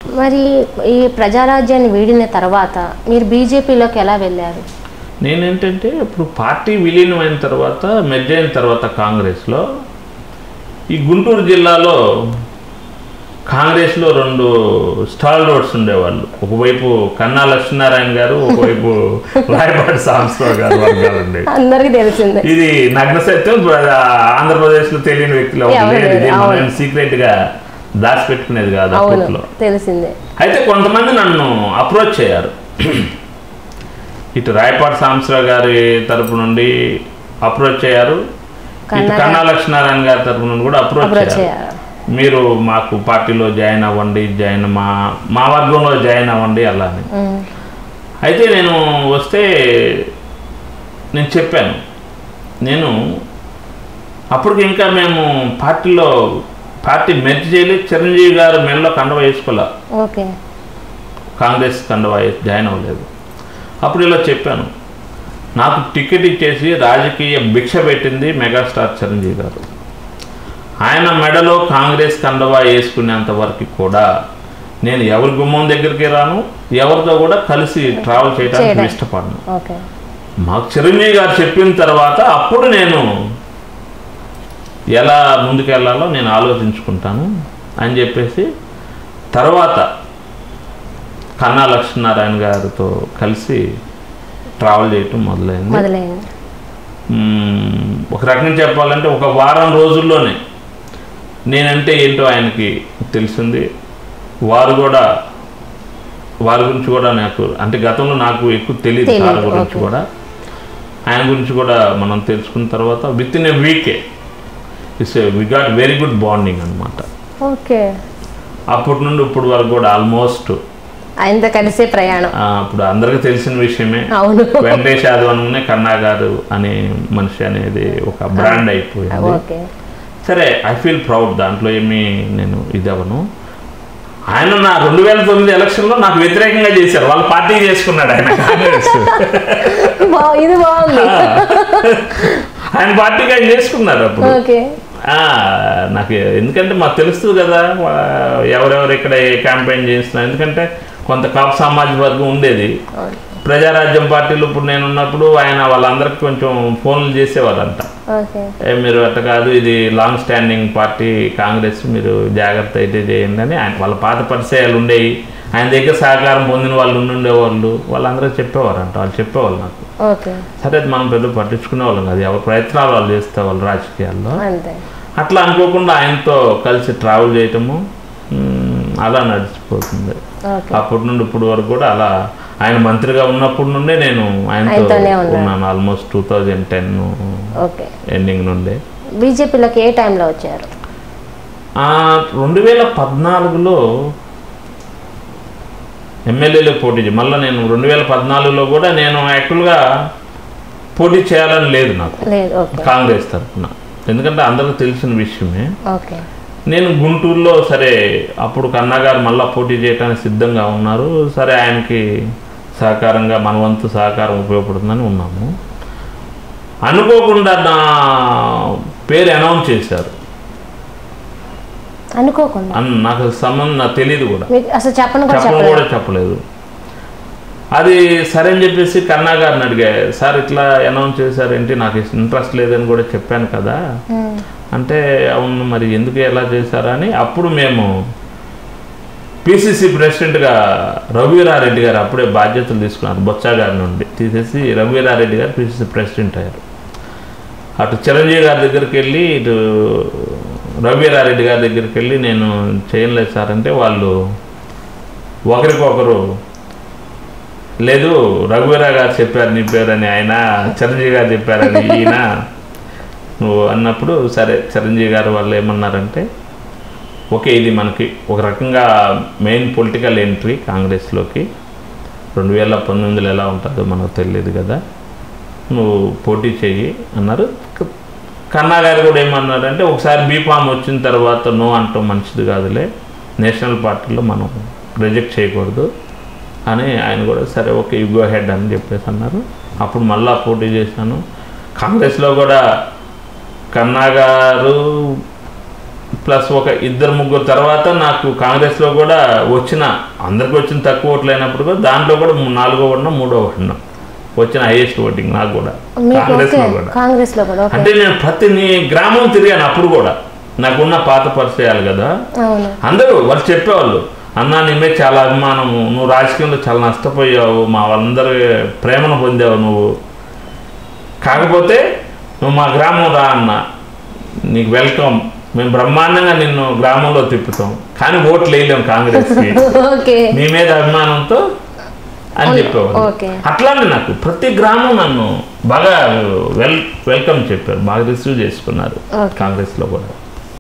మరి ఈ ప్రజారాజ్యాన్ని వీడిన తర్వాత మీరు బీజేపీలోకి ఎలా వెళ్ళారు నేనేంటంటే ఇప్పుడు పార్టీ విలీనం అయిన తర్వాత మెర్జ్ అయిన తర్వాత కాంగ్రెస్లో ఈ గుంటూరు జిల్లాలో కాంగ్రెస్లో రెండు స్టాల్ రోడ్స్ ఉండేవాళ్ళు ఒకవైపు కన్నా లక్ష్మీనారాయణ గారు ఒకవైపు రాయపాటి సాంబశివరావు గారు వర్గాలు ఉండేవి అందరికీ తెలిసిందే ఇది నగ్న సత్యం ఆ, ఆంధ్రప్రదేశ్లో తెలియని వ్యక్తులు ఎవరు ఎవరు లేరు. ఇది లేరు, మనం సీక్రెట్గా దాచిపెట్టుకునేది కాదు అవును అప్పట్లో తెలిసిందే అయితే కొంతమంది నన్ను అప్రోచ్ అయ్యారు ఇటు రాయపాటి సాంబశివరావు గారి తరపు నుండి అప్రోచ్ అయ్యారు ఇటు కన్నా- కన్నా లక్ష్మీనారాయణ గారి తరపు నుండి కూడా అప్రోచ్ అప్రోచ్ అయ్యారు అయ్యారు మీరు మాకు పార్టీలో జాయిన్ అవ్వండి జాయిన్ మా మా వర్గంలో జాయిన్ అవ్వండి అలా అని ఉమ్, అయితే నేను వస్తే నేను చెప్పాను నేను అప్పటికి ఇంకా మేము పార్టీలో పార్టీ మెర్జ్ చేయలేదు చిరంజీవి గారు మెడలో కండవ వేసుకోలే ఓకే కాంగ్రెస్ కండవ జాయిన్ అవ్వలేదు అప్పుడు ఇలా చెప్పాను నాకు టికెట్ ఇచ్చేసి రాజకీయ భిక్ష పెట్టింది మెగాస్టార్ చిరంజీవి గారు ఆయన మెడలో కాంగ్రెస్ కండవా వేసుకునేంత వరకు కూడా నేను ఎవరి గుమ్మం దగ్గరికి రాను ఎవరితో కూడా కలిసి ట్రావెల్ చేయడానికి చేయడం. ఇష్టపడను ఓకే మాకు చిరంజీవి గారు చెప్పిన తర్వాత అప్పుడు నేను ఎలా ముందుకెళ్లాలో నేను ఆలోచించుకుంటాను అని చెప్పేసి తర్వాత కన్నా లక్ష్మీనారాయణ గారితో కలిసి ట్రావెల్ చేయటం మొదలైంది మొదలైంది మ్మ్, ఒక రకంగా చెప్పాలంటే ఒక వారం రోజుల్లోనే నేనంటే ఏంటో ఆయనకి తెలిసింది వారు కూడా వారి గురించి కూడా నాకు అంటే గతంలో నాకు ఎక్కువ తెలియదు తెలీదు, వారి గురించి ఓకే. కూడా ఆయన గురించి కూడా మనం తెలుసుకున్న తర్వాత within a week it's we got very good bonding అనమాట ఓకే అప్పటి నుండి ఇప్పుడు వరకు కూడా ఆల్మోస్ట్ ఆయనతో కలిసే ప్రయాణం అప్పుడు అందరికీ తెలిసిన విషయమే అవును వెంకటేష్ యాదవనే కన్నా గారు అనే మనిషి అనేది ఒక బ్రాండ్ అయిపోయింది ఓకే సరే ఐ ఫీల్ ప్రౌడ్ దాంట్లో ఏమి నేను ఇది అవ్వను ఆయన నా రెండు వేల తొమ్మిది ఎలక్షన్లో నాకు వ్యతిరేకంగా చేశారు వాళ్ళ పార్టీ చేసుకున్నాడు ఆయన కాంగ్రెస్ బా- ఇది బాగుంది ఆయన పార్టీకి ఆయన చేసుకున్నారు అప్పుడు ఓకే ఆ, నాకు ఎందుకంటే మాకు తెలుస్తుంది కదా వా- ఎవరెవరు ఇక్కడ క్యాంపెయిన్ చేస్తున్నారు ఎందుకంటే కొంత కాపు సామాజిక వర్గం ఉండేది అవును. ప్రజారాజ్యం పార్టీలు ఇప్పుడు నేను ఉన్నప్పుడు ఆయన వాళ్ళందరికీ కొంచెం ఫోన్లు చేసేవారంట ఓకే ఏ మీరు అట్ట కాదు ఇది లాంగ్ స్టాండింగ్ పార్టీ కాంగ్రెస్ మీరు జాగ్రత్త అయితే చేయండి అని ఆయన వాళ్ళ పాత పరిచయాలు ఉండేవి ఆయన దగ్గర సహకారం పొందిన వాళ్ళు ఉండుండేవాళ్ళు వాళ్ళందరూ చెప్పేవారంట వాళ్ళు చెప్పేవాళ్ళు నాకు ఓకే సరే అది మనం పెద్ద పట్టించుకునే వాళ్ళం కాదు ఎవరి ప్రయత్నాలు వాళ్ళు చేస్తే వాళ్ళు రాజకీయాల్లో అంతే అట్లా అనుకోకుండా ఆయనతో కలిసి ట్రావెల్ చేయటము మ్, అలా నడిచిపోతుంది ఓకే అప్పటి నుండి ఇప్పుడు వరకు కూడా అలా ఆయన మంత్రిగా ఉన్నప్పటి నుండే నేను ఆయనతో ఆయనతోనే ఉన్నారు. ఉన్నాను almost two thousand ten okay ending నుండే బీజేపీలోకి ఏ టైంలో వచ్చారు ఆ, రెండు వేల పద్నాలుగులో ఎమ్మెల్యేలో పోటీ చే- మళ్ళీ నేను రెండు వేల పద్నాలుగులో కూడా నేను యాక్చువల్గా పోటీ చేయాలని లేదు నాకు లేదు ఓకే కాంగ్రెస్ తరఫున ఎందుకంటే అందరికీ తెలిసిన విషయమే ఓకే నేను గుంటూరులో సరే అప్పుడు కన్నా గారు మళ్ళీ పోటీ చేయడానికి సిద్ధంగా ఉన్నారు సరే ఆయనకి సహకారంగా మన వంతు సహకారం ఉపయోగపడుతుందని ఉన్నాము అనుకోకుండా నా పేరు అనౌన్స్ చేశారు అనుకోకుండా అన్ నాకు సంబంధం నాకు తెలియదు కూడా మీకు అసలు చెప్పను కూడా చెప్పడం చెప్పలేదు కూడా చెప్పలేదు అది సరే అని చెప్పేసి కన్నా గారిని అడిగా సార్ ఇట్లా అనౌన్స్ చేశారేంటి నాకు ఇంట్రెస్ట్ లేదని కూడా చెప్పాను కదా ఉమ్, అంటే అవును మరి ఎందుకు ఎలా చేశారని అప్పుడు మేము పిసిసి ప్రెసిడెంట్గా రఘువీరారెడ్డి గారు అప్పుడే బాధ్యతలు తీసుకున్నారు బొత్స గారి నుండి తీసేసి రఘువీరారెడ్డి గారు పిసిసి ప్రెసిడెంట్ అయ్యారు అటు చిరంజీవి గారి దగ్గరికి వెళ్ళి ఇటు రఘువీరారెడ్డి గారి దగ్గరికి వెళ్ళి నేను చేయలేదు సార్ అంటే వాళ్ళు ఒకరికొకరు లేదు రఘువీరా గారు చెప్పారు నీ పేరని ఆయన చిరంజీవి గారు చెప్పారని ఈయన నువ్వు అన్నప్పుడు సరే చిరంజీవి గారు వాళ్ళు ఏమన్నారంటే ఓకే ఇది మనకి ఒక రకంగా మెయిన్ పొలిటికల్ ఎంట్రీ కాంగ్రెస్లోకి రెండు వేల పంతొమ్మిదిలో ఎలా ఉంటుందో మనకు తెలియదు కదా నువ్వు పోటీ చెయ్యి అన్నారు క- కన్నా గారు కూడా ఏమన్నారంటే ఒకసారి బీఫామ్ వచ్చిన తర్వాత నో అంటాం మంచిది కాదులే నేషనల్ పార్టీలో మనం రిజెక్ట్ చేయకూడదు అని ఆయన కూడా సరే ఓకే యు గో హెడ్ అని చెప్పేసి అన్నారు అప్పుడు మళ్ళా పోటీ చేశాను కాంగ్రెస్లో కూడా కన్నా గారు ప్లస్ ఒక ఇద్దరు ముగ్గురు తర్వాత నాకు కాంగ్రెస్లో కూడా వచ్చిన అందరికి వచ్చిన తక్కువ ఓట్లు అయినప్పుడు కూడా దాంట్లో కూడా ము- నాలుగో ఓడినా మూడో ఓడినా వచ్చిన హైయెస్ట్ ఓటింగ్ నాకు కూడా మీకు ఓకే కాంగ్రెస్లో కూడా కాంగ్రెస్ లో కూడా ఓకే అంటే నేను ప్రతి నీ గ్రామం తిరిగాను అప్పుడు కూడా నాకున్న పాత పరిచయాలు కదా అవును అందరూ వాళ్ళు చెప్పేవాళ్ళు అన్నా నీ మీద చాలా అభిమానము నువ్వు రాజకీయంలో చాలా నష్టపోయావు మా వాళ్ళందరి ప్రేమను పొందావు నువ్వు కాకపోతే నువ్వు మా గ్రామం రా అన్న నీకు వెల్కమ్ మేము బ్రహ్మాండంగా నిన్ను గ్రామంలో తిప్పుతాం కానీ ఓట్లు వేయలేం కాంగ్రెస్కి ఓకే నీ మీద అభిమానంతో అని చెప్పేవాళ్ళు ఓకే అట్లానే నాకు ప్రతి గ్రామం నన్ను బాగా వెల్ వెల్కమ్ చెప్పారు బాగా రిసీవ్ చేసుకున్నారు ఓకే. కాంగ్రెస్లో కూడా